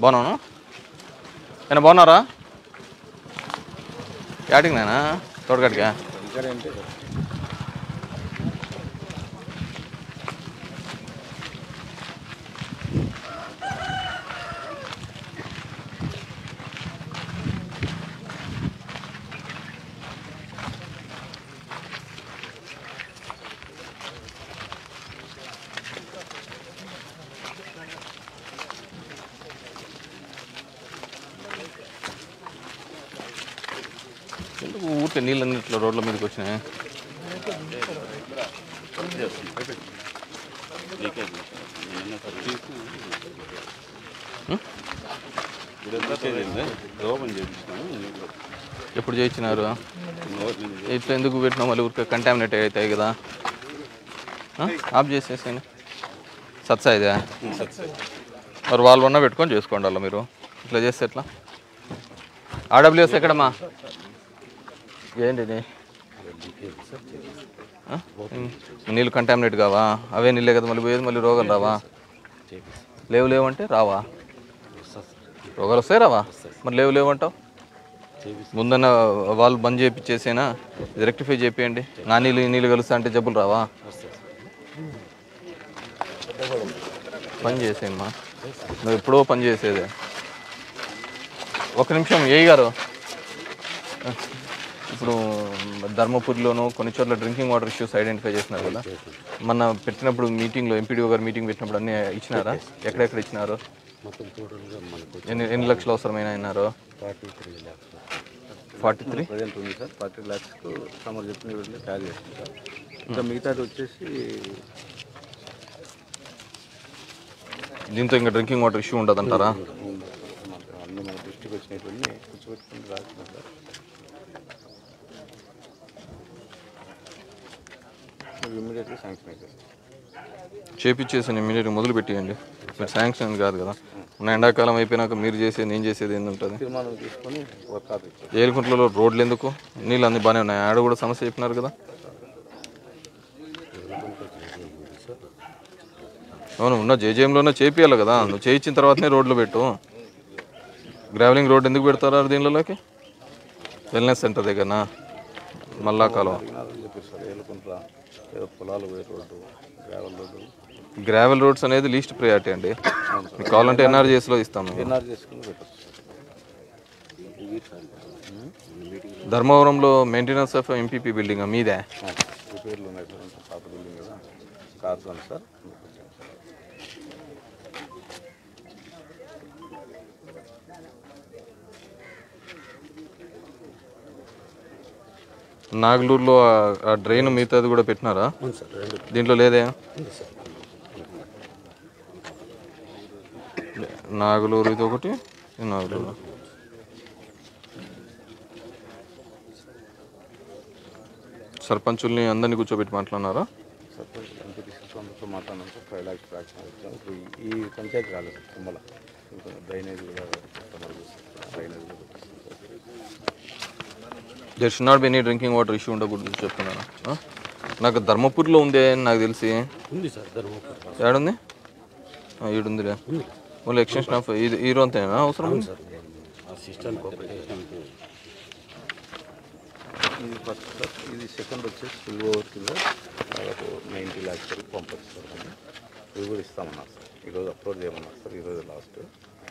బాగున్నాను ఏనా బాగున్నారా యాటికి నేనా తోటకాటికా ఎందుకు ఊరికే నీళ్ళన్నీ ఇట్లా రోడ్ల మీదకి వచ్చినాయి ఓపెన్ చేయించినాము ఎప్పుడు చేయించినారు ఇట్లా ఎందుకు పెట్టినా మళ్ళీ ఊరికే కంటామినేట్ అవుతాయి కదా ఆ? ఆఫ్ చేసేసాను సత్సా ఇదే మరి వాళ్ళు ఉన్న పెట్టుకొని చేసుకోండి అలా మీరు ఇట్లా చేస్తే ఎట్లా ఆర్డబ్ల్యూఎస్ ఎక్కడమ్మా ఏంటి ఇది ఆ? ఉమ్. నీళ్ళు కంటామినేట్ కావా అవే నీళ్ళే కదా మళ్ళీ పోయేది మళ్ళీ రోగాలు రావా లేవు లేవు అంటే రావా రోగాలు వస్తాయి రావా మరి లేవు లేవు అంటావు ముందన్న వాళ్ళు బంద్ చేయించేసేనా ఇది రెక్టిఫై చేపియండి నా నీళ్ళు ఈ నీళ్ళు కలుస్తా అంటే జబ్బులు రావా పని చేసేయమ్మా నువ్వు ఎప్పుడో పని చేసేదే ఒక నిమిషం ఏ గారు ఇప్పుడు ధర్మపురిలోను కొన్ని చోట్ల డ్రింకింగ్ వాటర్ ఇష్యూస్ ఐడెంటిఫై చేసినారు కదా మొన్న పెట్టినప్పుడు మీటింగ్లో ఎంపీడీఓ గారు మీటింగ్ పెట్టినప్పుడు అన్నీ ఇచ్చినారా ఎక్కడెక్కడ ఇచ్చినారు మొత్తం టోటల్గా మనకు ఎన్ని ఎన్ని లక్షలు అవసరమైన అయినారు forty three lakhs forty three present ఉంది సార్ ఫార్టీ ల్యాక్స్కు సమ్మర్ చెప్పిన వీళ్ళు క్యారీ చేస్తుంది సార్ ఇంకా మిగతాది వచ్చేసి దీంతో ఇంకా డ్రింకింగ్ వాటర్ ఇష్యూ ఉండదంటారా మనకు అన్ని మన దృష్టికి వచ్చినటువంటి కూర్చోబెట్టుకుని రాస్తున్నాం సార్ ఇమ్మీడియట్గా శాంక్షన్ అవుతుంది చేపించేసాను ఇమీడియట్గా మొదలు పెట్టేయండి మీరు శాంక్షన్ కాదు కదా ఉన్న ఎండాకాలం అయిపోయినాక మీరు చేసేది నేను చేసేది ఏంది ఉంటుంది తీర్మానం తీసుకొని వర్క్ ఆర్డర్ ఇచ్చారు ఏలుకుంట్లలో రోడ్లు ఎందుకు నీళ్ళు అన్ని బాగానే ఉన్నాయి ఆడ కూడా సమస్య చెప్పినారు కదా అవును ఉన్న జేజేఎంలోనే చేపియాలి కదా నువ్వు చేయించిన తర్వాతనే రోడ్లు పెట్టు గ్రావెలింగ్ రోడ్ ఎందుకు పెడతారా దీనిలోకి వెల్నెస్ సెంటర్ దగ్గరనా మల్లా కాలువ అడిగినారని చెప్పేస్తారు ఏలుకుంట్ల ఏదో పొలాలు పోయే road gravel road gravel roads అనేది లీస్ట్ ప్రయారిటీ అండి మీకు కావాలంటే ఎన్ఆర్జీఎస్లో ఇస్తాము ఎన్ఆర్ చేసుకుని పెట్టచ్చు ధర్మవరంలో మెయింటెనెన్స్ ఆఫ్ ఎంపీపీ బిల్డింగ్ మీదే రిపేర్లు ఉన్నాయి సార్ అంతా పాత బిల్డింగ్ కదా కార్స్ ఉంది సార్ నాగలూరులో ఆ- ఆ డ్రైన్ మిగతాది కూడా పెట్టినారా ఉంది సార్ రెండు దీంట్లో లేదే ఉంది సార్ నాగలూరు ఇది ఒకటి ఇది నాగలూరు సర్పంచుల్ని అందరినీ కూర్చోబెట్టి మాట్లాడినారా సర్పంచ్ ఎంపీటీసీతో అందరితో మాట్లాడినాం సార్ ఫైవ్ ల్యాక్స్ ఫ్రాక్షన్ వచ్చాం ఇప్పుడు ఈ ఈ పంచాయతీ రాలేదు సార్ తుమ్మల ఇంకా డ్రైనేజ్ కూడా కస్టమర్ డ్రైనేజ్ కూడా పెట్టిస్తాం sir there should not be any drinking water issue ఉండకూడదు చెప్తున్నాను ఆ? నాకు ధర్మపూర్లో ఉంది అని నాకు తెలిసి ఉంది సార్ ధర్మపురం ఏడుంది ఆ, ఈడుందిలే ఓన్లీ ఎక్స్టెన్షన్ ఆఫ్ ఇది హీరో అంతేనా అవసరం సార్ ఆ సిస్టమ్ ఇది ఫస్ట్ సార్ ఇది సెకండ్ వచ్చేసి ఫుల్ ఓవర్ కింద దాదాపు నైంటీ ల్యాక్స్ వరకు పంపొచ్చు సార్ మనం ఇవి కూడా ఇస్తామన్నారు సార్ ఈరోజు అప్లోడ్ చేయమన్నారు సార్ ఈరోజు లాస్ట్